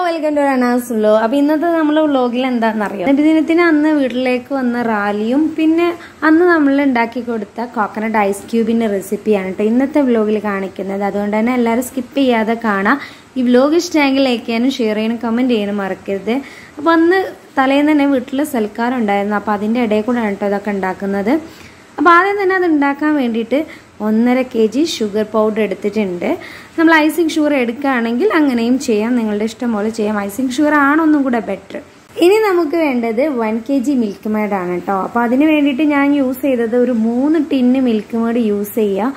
welcome to റണാസ് വ്ലോ അപ്പൊ ഇന്നത്തെ നമ്മളെ വ്ലോഗിൽ എന്താണെന്നറിയാം നബിദിനത്തിന് അന്ന് വീട്ടിലേക്ക് വന്ന റാലിയും പിന്നെ അന്ന് നമ്മൾ ഉണ്ടാക്കി കൊടുത്ത കോക്കനട്ട് ഐസ് ക്യൂബിന്റെ റെസിപ്പിയാണ് കേട്ടോ ഇന്നത്തെ വ്ലോഗിൽ കാണിക്കുന്നത് അതുകൊണ്ട് തന്നെ എല്ലാവരും സ്കിപ്പ് ചെയ്യാതെ കാണാം ഈ വ്ലോഗ് ഇഷ്ടമെങ്കിൽ ലൈക്ക് ചെയ്യാനും ഷെയർ ചെയ്യാനും കമന്റ് ചെയ്യാനും മറക്കരുത് അപ്പൊ അന്ന് തലേന്ന് തന്നെ വീട്ടിൽ സൽക്കാരം ഉണ്ടായിരുന്നു അപ്പൊ അതിന്റെ ഇടയിൽ കൂടെയാണ് കേട്ടോ ഇതൊക്കെ ഉണ്ടാക്കുന്നത് അപ്പോൾ ആദ്യം തന്നെ അത് ഉണ്ടാക്കാൻ വേണ്ടിയിട്ട് ഒന്നര കെ ജി ഷുഗർ പൗഡർ എടുത്തിട്ടുണ്ട് നമ്മൾ ഐസിങ് ഷുഗർ എടുക്കുകയാണെങ്കിൽ അങ്ങനെയും ചെയ്യാം നിങ്ങളുടെ ഇഷ്ടം പോലെ ചെയ്യാം ഐസിങ് ഷുഗർ ആണ് ഒന്നും കൂടെ ബെറ്റർ ഇനി നമുക്ക് വേണ്ടത് one K G milkmaid ആണ് കേട്ടോ അപ്പോൾ അതിന് വേണ്ടിയിട്ട് ഞാൻ യൂസ് ചെയ്തത് ഒരു മൂന്ന് ടിന്ന് മിൽക്ക് മേഡ് യൂസ് ചെയ്യുക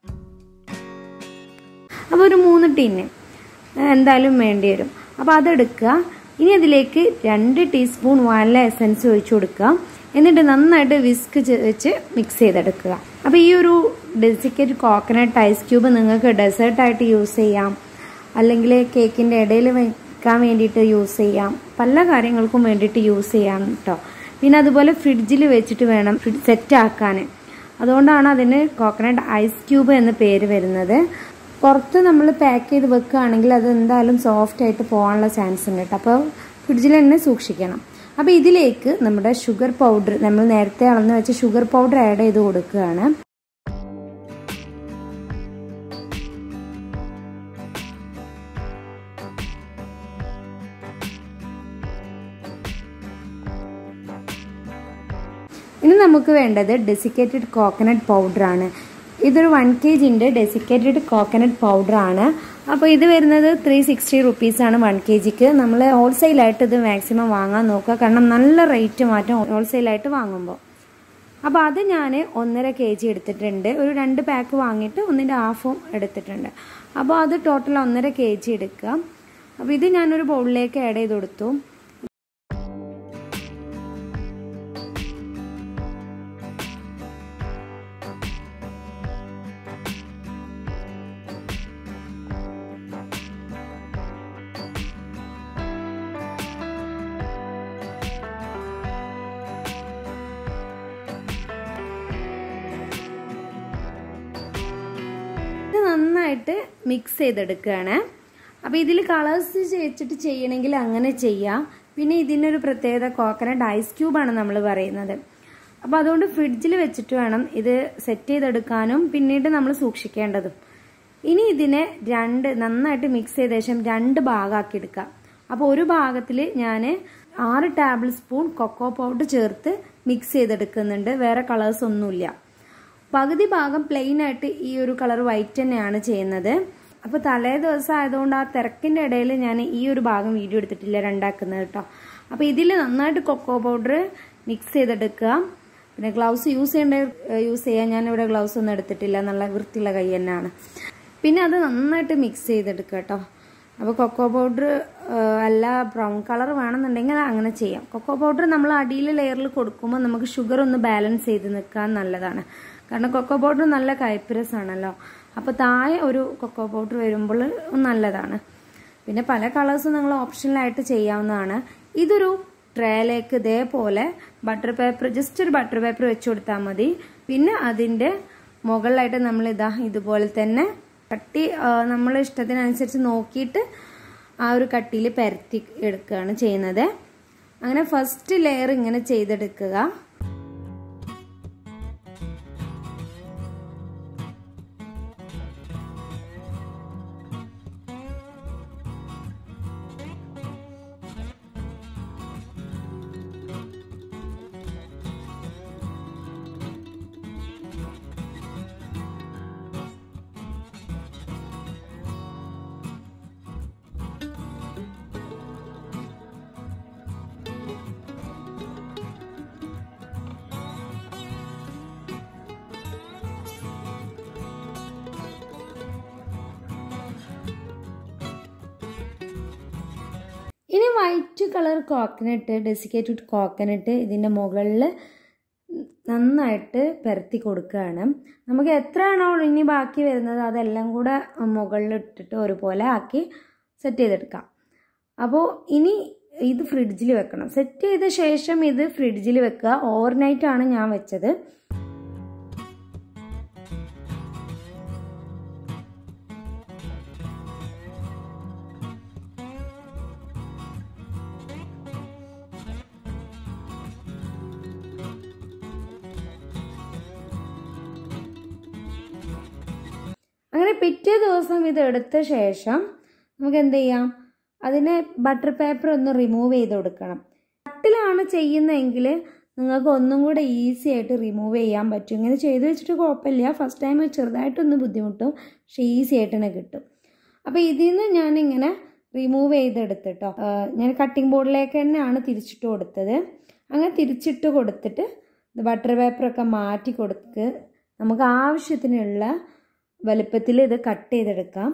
അപ്പോൾ ഒരു മൂന്ന് ടിന്ന് എന്തായാലും വേണ്ടി വരും അപ്പോൾ അതെടുക്കുക ഇനി അതിലേക്ക് രണ്ട് ടീസ്പൂൺ വാനില എസൻസ് ഒഴിച്ചു കൊടുക്കുക എന്നിട്ട് നന്നായിട്ട് വിസ്ക് വെച്ച് മിക്സ് ചെയ്തെടുക്കുക അപ്പോൾ ഈ ഒരു ഡെസിക്കറ്റ് കോക്കനട്ട് ഐസ് ക്യൂബ് നിങ്ങൾക്ക് ഡെസേർട്ടായിട്ട് യൂസ് ചെയ്യാം അല്ലെങ്കിൽ കേക്കിൻ്റെ ഇടയിൽ വെക്കാൻ വേണ്ടിയിട്ട് യൂസ് ചെയ്യാം പല കാര്യങ്ങൾക്കും വേണ്ടിയിട്ട് യൂസ് ചെയ്യാം കേട്ടോ പിന്നെ അതുപോലെ ഫ്രിഡ്ജിൽ വെച്ചിട്ട് വേണം സെറ്റ് ആക്കാൻ അതുകൊണ്ടാണ് അതിന് കോക്കനട്ട് ഐസ് ക്യൂബ് എന്ന പേര് വരുന്നത് പുറത്ത് നമ്മൾ പാക്ക് ചെയ്ത് വെക്കുകയാണെങ്കിൽ അത് എന്തായാലും സോഫ്റ്റ് ആയിട്ട് പോകാനുള്ള ചാൻസ് ഉണ്ട് കേട്ടോ അപ്പോൾ ഫ്രിഡ്ജിൽ തന്നെ സൂക്ഷിക്കണം അപ്പോൾ ഇതിലേക്ക് നമ്മുടെ ഷുഗർ പൗഡർ നമ്മൾ നേരത്തെ അളന്ന് വെച്ച ഷുഗർ പൗഡർ ആഡ് ചെയ്ത് കൊടുക്കുകയാണ് ഇനി നമുക്ക് വേണ്ടത് ഡെസിക്കേറ്റഡ് കോക്കനട്ട് പൗഡറാണ് ഇതൊരു വൺ കെ ജിൻ്റെ ഡെസിക്കേറ്റഡ് കോക്കനട്ട് പൗഡറാണ് അപ്പോൾ ഇത് വരുന്നത് ത്രീ സിക്സ്റ്റി റുപ്പീസാണ് വൺ കെ ജിക്ക് നമ്മൾ ഹോൾസെയിലായിട്ട് ഇത് മാക്സിമം വാങ്ങാൻ നോക്കുക കാരണം നല്ല റേറ്റ് മാറ്റം ഹോൾസെയിലായിട്ട് വാങ്ങുമ്പോൾ അപ്പോൾ അത് ഞാൻ ഒന്നര കെ ജി എടുത്തിട്ടുണ്ട് ഒരു രണ്ട് പാക്ക് വാങ്ങിയിട്ട് ഒന്നിൻ്റെ ഹാഫും എടുത്തിട്ടുണ്ട് അപ്പോൾ അത് ടോട്ടൽ ഒന്നര കെ ജി എടുക്കുക അപ്പോൾ ഇത് ഞാനൊരു ബൗളിലേക്ക് ആഡ് ചെയ്ത് കൊടുത്തു ഇത് നന്നായിട്ട് മിക്സ് ചെയ്തെടുക്കുകയാണ് അപ്പോൾ ഇതിൽ കളേഴ്സ് വെച്ചിട്ട് ചെയ്യണമെങ്കിൽ അങ്ങനെ ചെയ്യാം പിന്നെ ഇതിനൊരു പ്രത്യേകത കോക്കനട്ട് ഐസ് ക്യൂബാണ് നമ്മൾ പറയുന്നത് അപ്പോൾ അതുകൊണ്ട് ഫ്രിഡ്ജിൽ വെച്ചിട്ട് വേണം ഇത് സെറ്റ് ചെയ്തെടുക്കാനും പിന്നീട് നമ്മൾ സൂക്ഷിക്കേണ്ടതും ഇനി ഇതിനെ രണ്ട് നന്നായിട്ട് മിക്സ് ചെയ്ത ശേഷം രണ്ട് ഭാഗമാക്കി എടുക്കാം അപ്പോൾ ഒരു ഭാഗത്തിൽ ഞാൻ ആറ് ടേബിൾ സ്പൂൺ കൊക്കോ പൗഡർ ചേർത്ത് മിക്സ് ചെയ്തെടുക്കുന്നുണ്ട് വേറെ കളേഴ്സ് ഒന്നുമില്ല പകുതി ഭാഗം പ്ലെയിൻ ആയിട്ട് ഈ ഒരു കളർ വൈറ്റ് തന്നെയാണ് ചെയ്യുന്നത് അപ്പോൾ തലേ ദിവസം ആയതുകൊണ്ട് ആ തിരക്കിൻ്റെ ഇടയിൽ ഞാൻ ഈ ഒരു ഭാഗം വീഡിയോ എടുത്തിട്ടില്ല രണ്ടാക്കുന്നത് കേട്ടോ അപ്പോൾ ഇതിൽ നന്നായിട്ട് കൊക്കോ പൗഡർ മിക്സ് ചെയ്തെടുക്കുക പിന്നെ ഗ്ലൗസ് യൂസ് ചെയ്യേണ്ട യൂസ് ചെയ്യാൻ ഞാൻ ഇവിടെ ഗ്ലൗസ് ഒന്നും എടുത്തിട്ടില്ല നല്ല വൃത്തിയുള്ള കൈ തന്നെയാണ് പിന്നെ അത് നന്നായിട്ട് മിക്സ് ചെയ്തെടുക്കുക കേട്ടോ അപ്പോൾ കൊക്കോ പൗഡർ അല്ല ബ്രൗൺ കളർ വേണമെന്നുണ്ടെങ്കിൽ അങ്ങനെ ചെയ്യാം കൊക്കോ പൗഡർ നമ്മൾ അടിയിൽ ലെയറിൽ കൊടുക്കുമ്പോൾ നമുക്ക് ഷുഗർ ഒന്ന് ബാലൻസ് ചെയ്ത് നിൽക്കാൻ നല്ലതാണ് കാരണം കൊക്കോ പൗഡർ നല്ല കൈപ്പിരസാണല്ലോ അപ്പോൾ താഴെ ഒരു കൊക്കോ പൗഡർ വരുമ്പോൾ നല്ലതാണ് പിന്നെ പല കളേഴ്സും നിങ്ങൾ ഓപ്ഷനിലായിട്ട് ചെയ്യാവുന്നതാണ് ഇതൊരു ട്രേയിലേക്ക് ഇതേപോലെ ബട്ടർ പേപ്പർ ജസ്റ്റ് ഒരു ബട്ടർ പേപ്പർ വെച്ച് കൊടുത്താൽ മതി പിന്നെ അതിൻ്റെ മുകളിലായിട്ട് നമ്മൾ ഇതാ ഇതുപോലെ തന്നെ കട്ടി നമ്മൾ ഇഷ്ടത്തിനനുസരിച്ച് നോക്കിയിട്ട് ആ ഒരു കട്ടിയിൽ പരത്തി എടുക്കുകയാണ് ചെയ്യുന്നത് അങ്ങനെ ഫസ്റ്റ് ലെയർ ഇങ്ങനെ ചെയ്തെടുക്കുക ഇനി white colour coconut desiccated coconut ഇതിൻ്റെ മുകളിൽ നന്നായിട്ട് പരത്തി കൊടുക്കുകയാണ് നമുക്ക് എത്രയാണോ ഇനി ബാക്കി വരുന്നത് അതെല്ലാം കൂടെ മുകളിൽ ഇട്ടിട്ട് ഒരുപോലെ ആക്കി സെറ്റ് ചെയ്തെടുക്കാം അപ്പോൾ ഇനി ഇത് ഫ്രിഡ്ജിൽ വെക്കണം സെറ്റ് ചെയ്ത ശേഷം ഇത് ഫ്രിഡ്ജിൽ വെക്കുക ഓവർനൈറ്റ് ആണ് ഞാൻ വെച്ചത് അങ്ങനെ പിറ്റേ ദിവസം ഇത് എടുത്ത ശേഷം നമുക്ക് എന്ത് ചെയ്യാം അതിനെ ബട്ടർ പേപ്പർ ഒന്ന് റിമൂവ് ചെയ്ത് കൊടുക്കണം കട്ടിലാണ് ചെയ്യുന്നതെങ്കിൽ നിങ്ങൾക്ക് ഒന്നും കൂടെ ഈസി ആയിട്ട് റിമൂവ് ചെയ്യാൻ പറ്റും ഇങ്ങനെ ചെയ്ത് വെച്ചിട്ട് കുഴപ്പമില്ല ഫസ്റ്റ് ടൈം ചെറുതായിട്ടൊന്ന് ബുദ്ധിമുട്ടും പക്ഷേ ഈസി ആയിട്ട് തന്നെ കിട്ടും അപ്പോൾ ഇതിൽ നിന്ന് ഞാനിങ്ങനെ റിമൂവ് ചെയ്തെടുത്തിട്ടോ ഞാൻ കട്ടിംഗ് ബോർഡിലേക്ക് തന്നെയാണ് തിരിച്ചിട്ട് കൊടുത്തത് അങ്ങനെ തിരിച്ചിട്ട് കൊടുത്തിട്ട് ബട്ടർ പേപ്പറൊക്കെ മാറ്റി കൊടുത്ത് നമുക്ക് ആവശ്യത്തിനുള്ള വലുപ്പത്തിൽ ഇത് കട്ട് ചെയ്തെടുക്കാം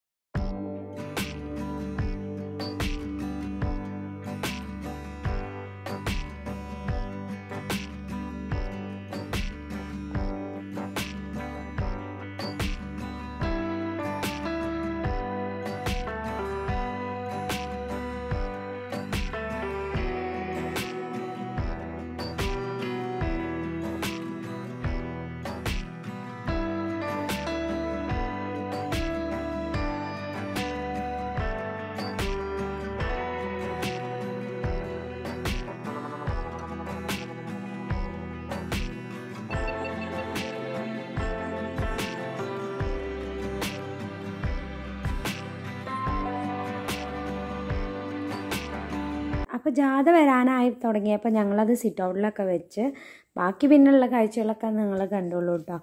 അപ്പോൾ ജാഥ വരാനായി തുടങ്ങിയപ്പോൾ ഞങ്ങളത് സിറ്റ് ഔട്ടിലൊക്കെ വെച്ച് ബാക്കി പിന്നെയുള്ള കാഴ്ചകളൊക്കെ നിങ്ങൾ കണ്ടോളൂ കേട്ടോ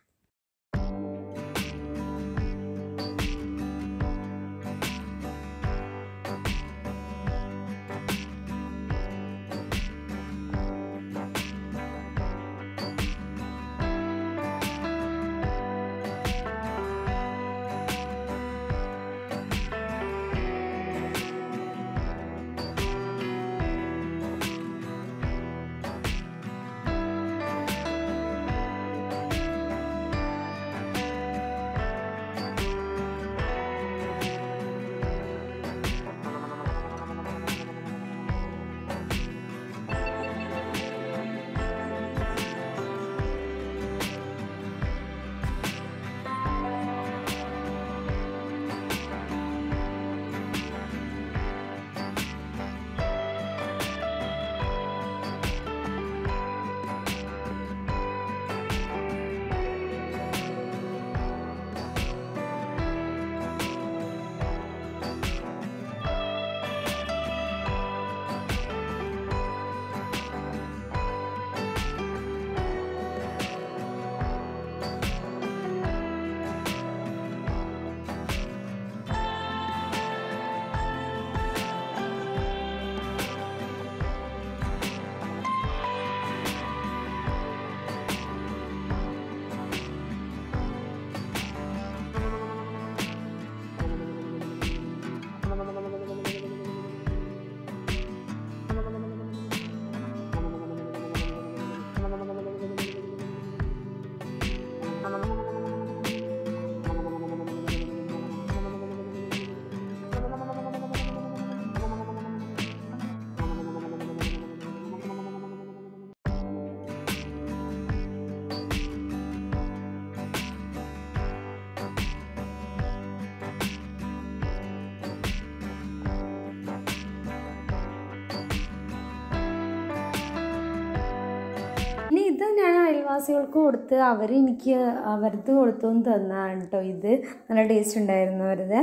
ഇനി ഇത് ഞാൻ അയൽവാസികൾക്ക് കൊടുത്ത് അവർ എനിക്ക് അവർക്ക് കൊടുത്തു എന്ന് തന്നാണ് കേട്ടോ ഇത് നല്ല ടേസ്റ്റ് ഉണ്ടായിരുന്നു അവരുടെ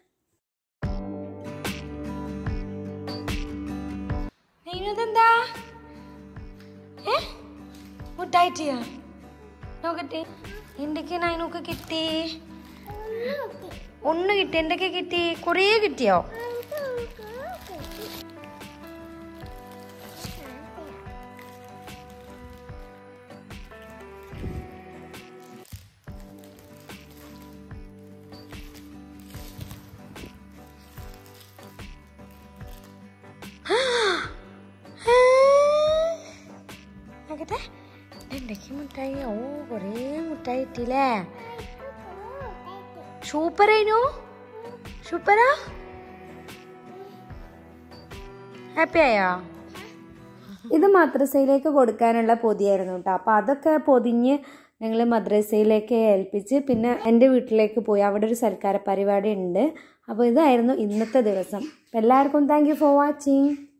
ഇതെന്താ ഏ മുട്ടായിട്ടിയാ നോക്കട്ടെ എന്തൊക്കെ നൈനൊക്കെ കിട്ടി ഒന്ന് കിട്ടി എന്തൊക്കെ കിട്ടി കുറേ കിട്ടിയോ നോക്കട്ടെ എന്തൊക്കെ മുട്ടായി ഓ കുറേ മുട്ടായി കിട്ടിയില്ലേ സൂപ്പറേനു സൂപ്പറാ ഹാപ്പി ആയോ ഇത് മദ്രസയിലേക്ക് കൊടുക്കാനുള്ള പൊതിയായിരുന്നു കേട്ടോ അപ്പോൾ അതൊക്കെ പൊതിഞ്ഞ് ഞങ്ങൾ മദ്രസയിലേക്ക് ഏൽപ്പിച്ച് പിന്നെ എൻ്റെ വീട്ടിലേക്ക് പോയി അവിടെ ഒരു സൽക്കാര പരിപാടി ഉണ്ട് അപ്പോൾ ഇതായിരുന്നു ഇന്നത്തെ ദിവസം അപ്പോൾ എല്ലാവർക്കും താങ്ക് യു ഫോർ വാച്ചിങ്